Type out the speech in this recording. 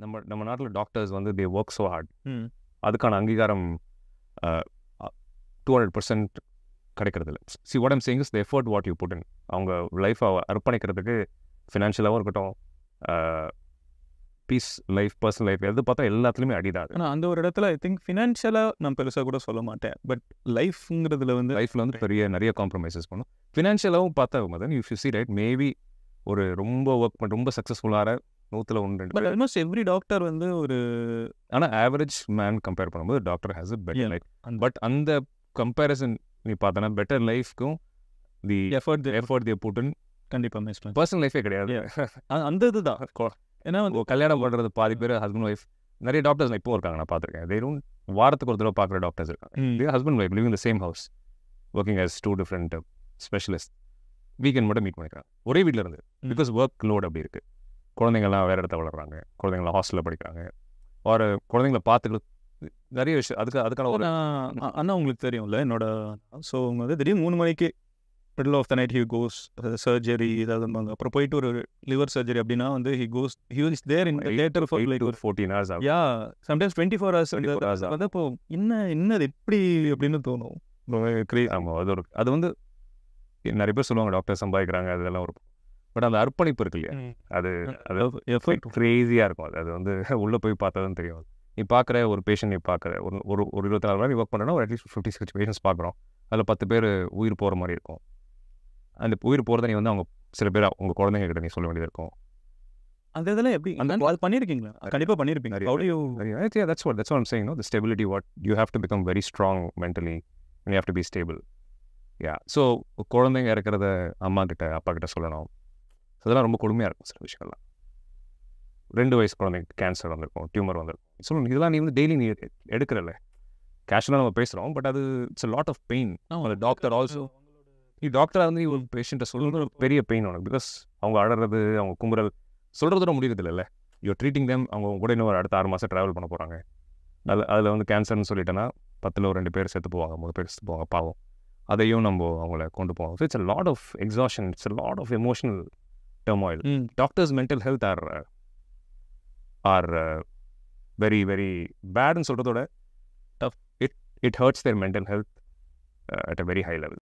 நம்ம நம்ம நாட்டில் டாக்டர்ஸ் வந்து தே ஒர்க் ஸோ ஹார்ட் ம் அதுக்கான அங்கீகாரம் டூ ஹண்ட்ரட் பர்சன்ட் கிடைக்கிறது இல்லை see what I'm saying is the effort what you put in அவங்க லைஃப்பை அர்ப்பணிக்கிறதுக்கு ஃபினான்ஷியலாகவும் இருக்கட்டும் பீஸ் லைஃப் பர்சனல் லைஃப் எது பார்த்தா எல்லாத்துலேயுமே அடிதான் அது ஆனால் அந்த ஒரு இடத்துல ஐ திங்க் ஃபினான்ஷியலாக நான் பெருசாக கூட சொல்ல மாட்டேன் பட் லைஃப்ங்கிறதுல வந்து லைஃப்பில் வந்து பெரிய நிறைய காம்ப்ரமைசஸ் பண்ணும் ஃபினான்ஷியலாகவும் பார்த்தா Madan you see right maybe ஒரு ரொம்ப ஒர்க் பண்ண ரொம்ப சக்ஸஸ்ஃபுல்லான நூற்றில் ஒன்று ரெண்டு பட் ஆல்மோஸ்ட் எவ்ரி டாக்டர் வந்து ஒரு ஆனால் ஆவரேஜ் மேன் கம்பேர் பண்ணும்போது doctor has a Yeah. Better life அந்த- பட் அந்த கம்பேரிசன் நீ பார்த்தனா பெட்டர் லைஃப்க்கும் the effort effort the put in கண்டிப்பாக மிஸ் பண்ணி பர்சனல் லைஃபே கிடையாது அந்த இதுதான் ஏன்னா வந்து உங்க கல்யாணம் பண்ணுறது பாதி பேர் ஹஸ்பண்ட் ஒய்ஃப் நிறைய டாக்டர்ஸ் இப்போ இருக்காங்க நான் பார்த்துருக்கேன் they don't வாரத்துக்கு ஒரு தடவை பார்க்குற டாக்டர்ஸ் இருக்காங்க ம். இதே husband wife living the same house working as two different specialist weekend மட்டும் மீட் பண்ணிக்கிறாங்க ஒரே வீட்டில் இருந்து ம். பிகாஸ் ஒர்க் லோட் அப்படி இருக்குது குழந்தைங்கள்லாம் வேறு இடத்துல வளர்றாங்க குழந்தைங்களாம் ஹாஸ்டலில் படிக்கிறாங்க ஒரு குழந்தைங்கள பார்த்துக்கிட்டு நிறைய விஷயம் அதுக்கு அதுக்கான ஒரு நான் அ- அண்ணா உங்களுக்கு தெரியும்ல என்னோட ஸோ அவங்க வந்து திடீர்னு மூணு மணிக்கு middle of the night he goes surgery ஏதாவது இருந்தாங்க அப்புறம் போயிட்டு ஒரு லிவர் சர்ஜரி அப்படின்னா வந்து he goes he is there in later for like ஒரு ஃபோர்டீன் ஹவர்ஸ் ஆகும் yeah sometimes twenty four hours 24 hours ஆகும். வந்து இப்போ என்ன என்னது எப்படி அப்படின்னு தோணும் ஆமாம் அது ஒரு அது வந்து நிறைய பேர் சொல்லுவாங்க டாக்டர் சம்பாதிக்கிறாங்க அதெல்லாம் ஒரு பட் அந்த அர்ப்பணிப்பு இருக்கு இல்லையா அது அது எஃபர்ட் க்ரேஸியாக இருக்கும் அது அது வந்து உள்ளே போய் பார்த்தா தான் தெரியும் நீ பார்க்குற ஒரு பேஷண்ட் நீ பார்க்குற ஒரு ஒரு ஒரு இருபத்தி நாலு மணி ஒர்க் பண்ணுறேன்னா ஒரு அட்லீஸ்ட் ஃபிஃப்டி சிக்ஸ் பேஷண்ட்ஸ் பார்க்குறோம் அதில் பத்து பேர் உயிர் போகிற மாதிரி இருக்கும் அந்த உயிர் போகிறத நீ வந்து அவங்க சில பேர் உங்கள் குழந்தைங்க கிட்ட நீ சொல்ல வேண்டியது இருக்கும் அந்த இதெல்லாம் எப்படி அந்த- அந்த அது பண்ணியிருக்கீங்களா கண்டிப்பாக பண்ணியிருப்பீங்க நிறைய. How do you yeah, that's what that's what I'm saying. No, the stability. What you have to become very strong mentally, and you have to be stable. Yeah. So குழந்தைங்க இருக்கிறத அம்மா கிட்ட அப்பா கிட்ட சொல்லணும் So, அதெல்லாம் ரொம்ப கொடுமையாக இருக்கும் சில விஷயங்கள்லாம் ரெண்டு வயசு குழந்தைங்க கேன்சர் வந்திருக்கும் டியூமர் வந்திருக்கும் சொல்லணும் இதெல்லாம் நீ வந்து டெய்லி நீ எடுக்கிறல்ல கேஷுவலாக நம்ம பேசுகிறோம் பட் அது இட்ஸ் லாட் ஆஃப் பெயின் அந்த டாக்டர் ஆல்சோ நீ டாக்டராக வந்து நீ ஒரு பேஷண்ட்டை சொல்கிறது ஒரு பெரிய பெயின் உனக்கு பிகாஸ் அவங்க அழறது அவங்க குமுறல் சொல்கிறதோட முடியறது இல்லைல்ல யூ ட்ரீட்டிங் தேம் அவங்க உங்க கூட இன்னும் ஒரு அடுத்த ஆறு மாதம் ட்ராவல் பண்ண போகிறாங்க அதில் அதில் வந்து கேன்சர்னு சொல்லிட்டேன்னா பத்தில் ஒரு ரெண்டு பேர் செத்து போவாங்க மூணு பேர் செத்து போவாங்க பாவம் அதையும் நம்ம அவங்கள கொண்டு போவோம் so it's a lot of exhaustion it's a lot of emotional turmoil hmm doctors mental health are are very very பேட்னு சொல்கிறதோட tough it it hurts their mental health at a very high level